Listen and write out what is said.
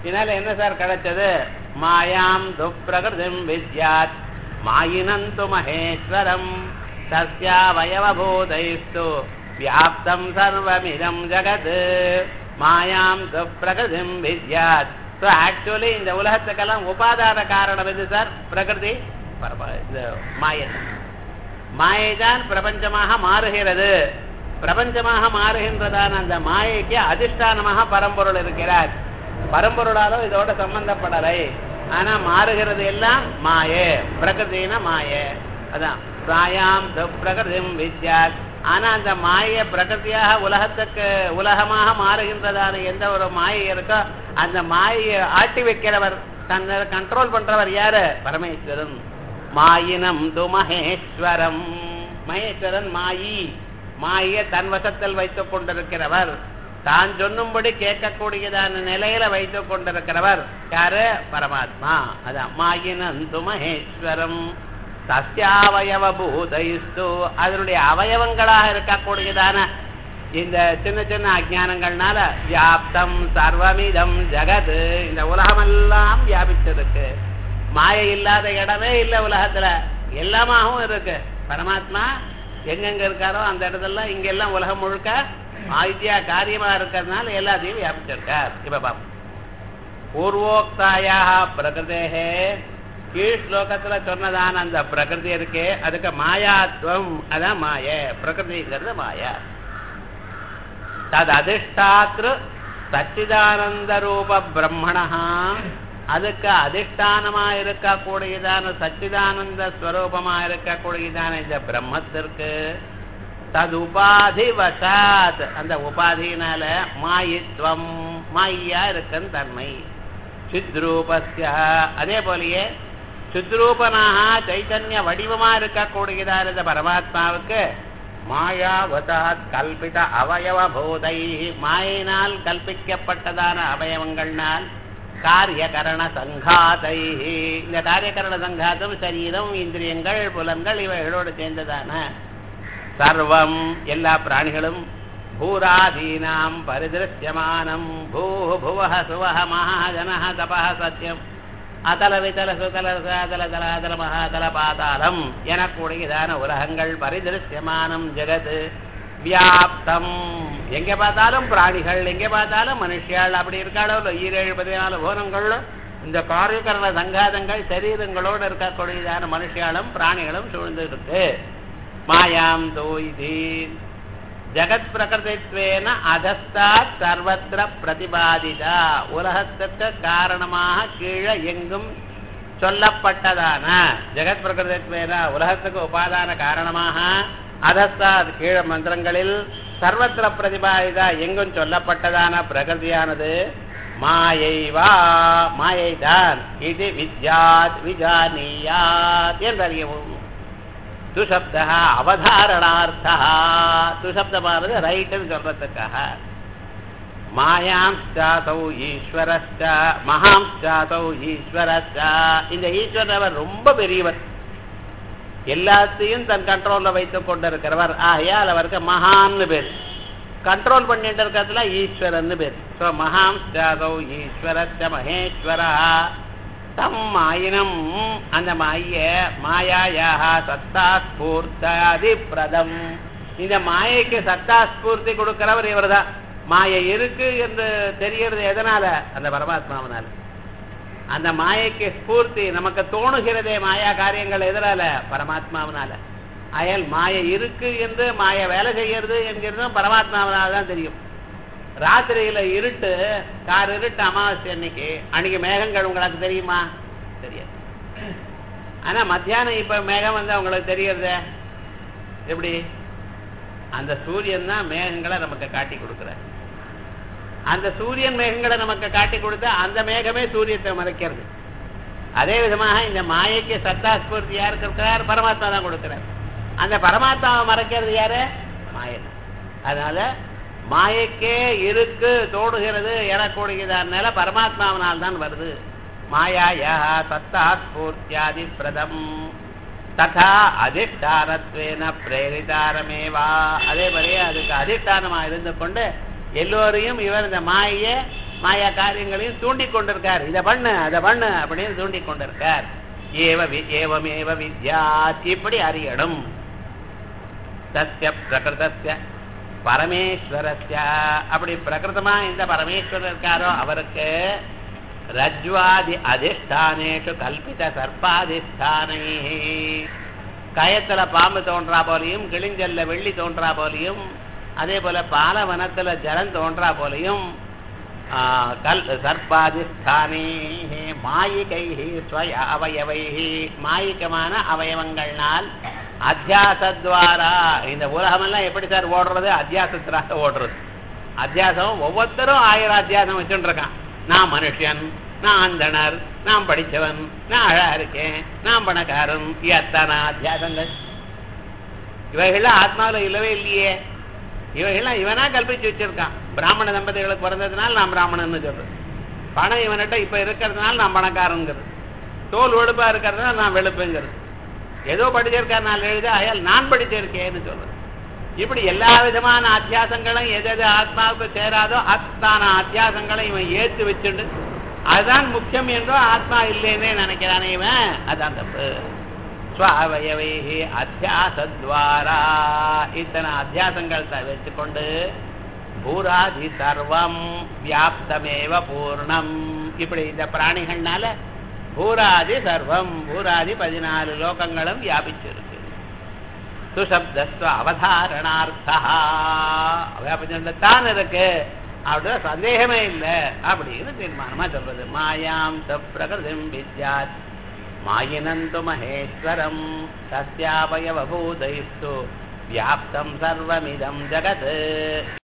இதனால என்ன சார் கிடைச்சது மாயாம் துப்பிரகிருதிம் வித்யாத் மாயினந்து மகேஸ்வரம் தஸ்யாவயவபூதைஸ்து வியாப்தம் சர்வமிதம் ஜகத் மாயாம் துப்பிரகிருதிம் வித்யாத் ஸோ ஆக்சுவலி இந்த உலகத்துக்கெல்லாம் உபாதான காரணம் எது சார் பிரகிருதி பரம- இந்த மாயன் மாயைதான் பிரபஞ்சமாக மாறுகிறது பிரபஞ்சமாக மாறுகின்றதான அந்த மாயைக்கு அதிஷ்டானமாக பரம்பொருள் இருக்கிறார் பரம்பொருளாலும் இதோட சம்பந்தப்படலை ஆனா மாறுகிறது எல்லாம் மாயே பிரகிருதின மாயே அதான் பிராயாம் பிரகிருதிம் வித்யாத் ஆனா அந்த மாயை பிரகிருதியாக உலகத்துக்கு உலகமாக மாறுகின்றதான எந்த ஒரு மாயை இருக்கோ அந்த மாயையை ஆட்டி வைக்கிறவர் தன்னை கண்ட்ரோல் பண்றவர் யாரு பரமேஸ்வரன் மாயினம் து மகேஸ்வரம் மகேஸ்வரன் மாயி மாயை தன் வசத்தில் வைத்துக் கொண்டிருக்கிறவர் தான் சொன்னும்படி கேட்கக்கூடியதான நிலையில வைத்துக் கொண்டிருக்கிறவர் யாரு பரமாத்மா அதான் மாயினந்து மகேஸ்வரம் சஸ்யாவயவ பூதைஸ்து அதனுடைய அவயவங்களாக இருக்கக்கூடியதான இந்த சின்ன சின்ன அஜானங்கள்னால வியாப்தம் சர்வமிதம் ஜகத் இந்த உலகமெல்லாம் வியாபிச்சிருக்கு மாயை இல்லாத இடமே இல்லை உலகத்துல எல்லாமாகவும் இருக்கு பரமாத்மா எங்கெங்க இருக்காரோ அந்த இடத்துல இங்க எல்லாம் உலகம் முழுக்க ஆயுத்தியா காரியமா இருக்கிறதுனால எல்லாத்தையும் வியாபிச்சிருக்கார் இப்ப பாப்போம் பூர்வோக்தாயாக பிரகிருதேகே கீழ் ஸ்லோகத்துல சொன்னதான அந்த பிரகிருதி இருக்கே அதுக்கு மாயாத்வம் அதான் மாய பிரகிருதிங்கிறது மாயா தது அதிஷ்டாத்ரு சச்சிதானந்த ரூப பிரம்மணா அதுக்கு அதிஷ்டானமா இருக்கக்கூடியதான சச்சிதானந்த ஸ்வரூபமா இருக்கக்கூடியதான இந்த பிரம்மத்திற்கு தது உபாதி வசாத் அந்த உபாதியினால மாயித்வம் மாயா இருக்கன் தன்மை சித்ரூபஸ்ய அதே போலயே சித்ரூபனாக சைத்தன்ய வடிவமா இருக்கக்கூடியதான இந்த பரமாத்மாவுக்கு மாயாவதாத் கல்பித அவயவ பூதை மாயினால் கல்பிக்கப்பட்டதான அவயவங்கள்னால் காரியகரண சங்காதை இந்த காரியகரண சங்காதம் சரீரம் இந்திரியங்கள் புலன்கள் இவைகளோடு சேர்ந்ததான சர்வம் எல்லா பிராணிகளும் பூராதீனாம் பரிதிருஷ்யமானம் பூ புவஹ சுவஹ மகாஜனஹ தபஹ சத்யம் அதல விதல சுதல சாதல தலாதல மகாதல பாதாளம் எனக்கூடியதான உலகங்கள் பரிதிருஷ்யமானம் ஜெகத் வியாப்தம் எங்க பார்த்தாலும் பிராணிகள் எங்க பார்த்தாலும் மனுஷியாள் அப்படி இருக்காளோ இல்லை ஈரேழு பதினாலு பூனங்களும் இந்த காரியகரண சங்காதங்கள் சரீரங்களோடு இருக்கக்கூடியதான மனுஷியாலும் பிராணிகளும் சூழ்ந்து இருக்கு மாயாம் தோய்தி ஜகத் பிரகிருதித்வேன அதஸ்தாத் சர்வத்திர பிரதிபாதிதா உலகத்துக்கு காரணமாக கீழே எங்கும் சொல்லப்பட்டதான ஜெகத் பிரகிருதித்வேன உலகத்துக்கு உபாதான காரணமாக அதஸ்தாத் கீழ மந்திரங்களில் சர்வத்திர பிரதிபாதிதா எங்கும் சொல்லப்பட்டதான பிரகிருதியானது மாயைவா மாயைதான் இது வித்யாத் விஜானியாத் என்றறியவும் துசப்த அவதாரணார்த்தா துசப்தமானது ரைட்டுன்னு சொல்றதுக்காக மாயாம் சாதௌ ஈஸ்வரஸ்ட மகாம் சாதௌ ஈஸ்வரஸ்ட இந்த ஈஸ்வரவர் ரொம்ப பெரியவர் எல்லாத்தையும் தன் கண்ட்ரோல்ல வைத்துக் கொண்டிருக்கிறவர் ஆகையால் அவருக்கு மகான்னு பேர் கண்ட்ரோல் பண்ணிட்டு இருக்கிறதுல ஈஸ்வரன் பேர் ஸோ மகாம் சாதௌ ஈஸ்வரஸ்ட மகேஸ்வரா தம் மாயினம் அந்த மாய மாயாயாக சத்தா ஸ்பூர்த்தாதி பிரதம் இந்த மாயைக்கு சத்தா ஸ்பூர்த்தி கொடுக்கிறவர் இவர்தான் மாயை இருக்கு என்று தெரியறது எதனால அந்த பரமாத்மாவனால அந்த மாயைக்கு ஸ்பூர்த்தி நமக்கு தோணுகிறதே மாயா காரியங்கள் எதனால பரமாத்மாவனால அயல் மாயை இருக்கு என்று மாய வேலை செய்யறது என்கிறதும் பரமாத்மாவனால தான் தெரியும் ராத்திரியில இருட்டு கார் இருட்டு அமாவாசை அன்னைக்கு அன்னைக்கு மேகங்கள் உங்களுக்கு தெரியுமா தெரியாது ஆனா மத்தியானம் இப்ப மேகம் வந்து உங்களுக்கு தெரியறது எப்படி அந்த சூரியன் தான் மேகங்களை நமக்கு காட்டி கொடுக்குற அந்த சூரியன் மேகங்களை நமக்கு காட்டி கொடுத்தா அந்த மேகமே சூரியத்தை மறைக்கிறது அதே விதமாக இந்த மாயைக்கு சத்தாஸ்பூர்த்தி யாருக்கு இருக்கிறார் பரமாத்மா தான் கொடுக்கிறார் அந்த பரமாத்மாவை மறைக்கிறது யாரு மாயன் அதனால மாயைக்கே இருக்கு தோடுகிறது எழக்கூடியதான பரமாத்மாவினால் தான் வருது மாயாயா சத்தா ஸ்பூர்த்தியாதி பிரதம் ததா அதிஷ்டானத்வேன பிரேரிதாரமேவா அதே மாதிரியே அதுக்கு அதிஷ்டானமா இருந்து கொண்டு எல்லோரையும் இவர் இந்த மாயை மாயா காரியங்களையும் தூண்டி கொண்டிருக்கார் இதை பண்ணு அதை பண்ணு அப்படின்னு தூண்டி கொண்டிருக்கார் ஏவ வி- ஏவமேவ வித்யாத் இப்படி அறியணும் தஸ்ய பிரகிருதஸ்ய பரமேஸ்வரஸ்ய அப்படி பிரகிருதமா இந்த பரமேஸ்வரர் இருக்காரோ அவருக்கு ரஜ்வாதி அதிஷ்டானேஷு கல்பித சர்ப்பாதிஷ்டானை கயத்துல பாம்பு தோன்றா போலையும் கிளிஞ்சல்ல வெள்ளி தோன்றா போலையும் அதே போல பாலவனத்துல ஜலம் தோன்றா போலையும் ஆ, கல் சர்ப்பாதிஷ்டானே மாயிகை ஸ்வய அவயவை மாயிகமான அவயவங்கள்னால் அத்தியாசத்வாரா இந்த உலகமெல்லாம் எப்படி சார் ஓடுறது அத்தியாசத்தினால ஓடுறது அத்தியாசம் ஒவ்வொருத்தரும் ஆயிரம் அத்தியாசம் வச்சுட்டு இருக்கான் நான் மனுஷன் நான் அந்தணர் நான் படிச்சவன் நான் அழகா இருக்கேன் நான் பணக்காரன் எத்தனை அத்தியாசங்கள் இவைகள்லாம் ஆத்மாவில் இல்லவே இல்லையே இவைகள்லாம் இவனா கல்பிச்சு வச்சிருக்கான் பிராமண தம்பதிகளுக்கு பிறந்ததுனால நான் பிராமணன்னு சொல்றது பணம் இவன்கிட்ட இப்ப இருக்கிறதுனால நான் பணக்காரங்கிறது தோல் வெளுப்பா இருக்கிறதுனால நான் வெளுப்புங்கிறது ஏதோ படிச்சிருக்கார் நான் எழுத அயால் நான் படிச்சிருக்கேன்னு சொல்றது இப்படி எல்லா விதமான அத்தியாசங்களும் எது எது ஆத்மாவுக்கு சேராதோ அத்தான அத்தியாசங்களை இவன் ஏத்து வச்சுண்டு அதுதான் முக்கியம் என்றோ ஆத்மா இல்லைன்னே நினைக்கிறானே இவன் அதான் தப்பு ஸ்வாவயவை அத்தியாசத்வாரா இத்தனை அத்தியாசங்கள் த- வச்சுக்கொண்டு பூராதி சர்வம் வியாப்தமேவ பூர்ணம் இப்படி இந்த பிராணிகள்னால பூராதி சர்வம் பூராதி பதினாலு லோகங்களும் வியாபிச்சிருக்கு சுசப்தஸ்வ அவதாரணார்த்தா தான் இருக்கு அப்படின்னா சந்தேகமே இல்லை அப்படின்னு தீர்மானமா சொல்றது மாயாம் ச பிரகிருதிம் வித்யாத் மாயினந்து மகேஸ்வரம் தஸ்யாவயவபூதைஸ்து வியாப்தம் சர்வமிதம் ஜகத்